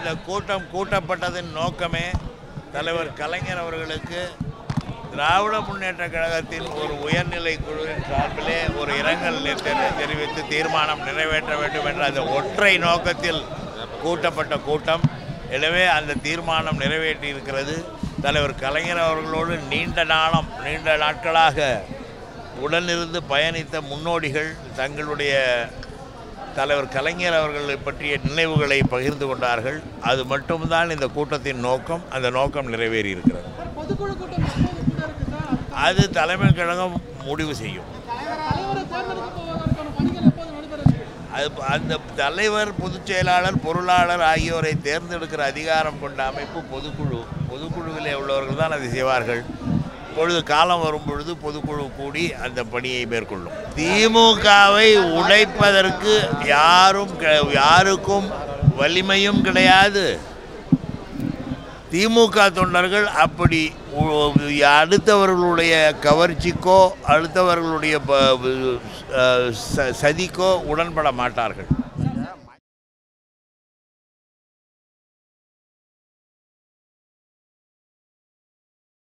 இந்த கூட்டம் கூட்டப்பட்டதின் நோக்கமே தலைவர் கலைஞர் அவர்களுக்கு திராவிட முன்னேற்ற கழகத்தின் ஒரு உயர்நிலை குழுவின் சார்பிலே ஒரு இரங்கல் தெரி- தெரிவித்து தீர்மானம் நிறைவேற்ற வேண்டும் என்ற அந்த ஒற்றை நோக்கத்தில் கூட்டப்பட்ட கூட்டம் எனவே அந்த தீர்மானம் நிறைவேற்றி இருக்கிறது தலைவர் கலைஞர் அவர்களோடு நீண்ட நாளம் நீண்ட நாட்களாக உடனிருந்து பயணித்த முன்னோடிகள் தங்களுடைய தலைவர் கலைஞர் அவர்களை பற்றிய நினைவுகளை பகிர்ந்து கொண்டார்கள் அது மட்டும்தான் இந்த கூட்டத்தின் நோக்கம் அந்த நோக்கம் நிறைவேறி இருக்கிறது சார் பொதுக்குழு கூட்டம் எப்போது கூட இருக்கு சார் அது தலைமை கழகம் முடிவு செய்யும் தலைவரை தேர்ந்தெடுக்க போவதற்கான பணிகள் எப்போது நடைபெறும் அது அந்த தலைவர் பொதுச் செயலாளர் பொருளாளர் ஆகியோரை தேர்ந்தெடுக்கிற அதிகாரம் கொண்ட அமைப்பு பொதுக்குழு பொதுக்குழுவிலே உள்ளவர்கள் தான் அதை செய்வார்கள் பொழுது காலம் வரும் பொழுது பொதுக்குழு கூடி அந்த பணியை மேற்கொள்ளும் திமுகவை உடைப்பதற்கு யாரும் க- யாருக்கும் வலிமையும் கிடையாது திமுக தொண்டர்கள் அப்படி உ- அடுத்தவர்களுடைய கவர்ச்சிக்கோ அடுத்தவர்களுடைய ப- அஹ் ச- சதிக்கோ உடன்பட மாட்டார்கள்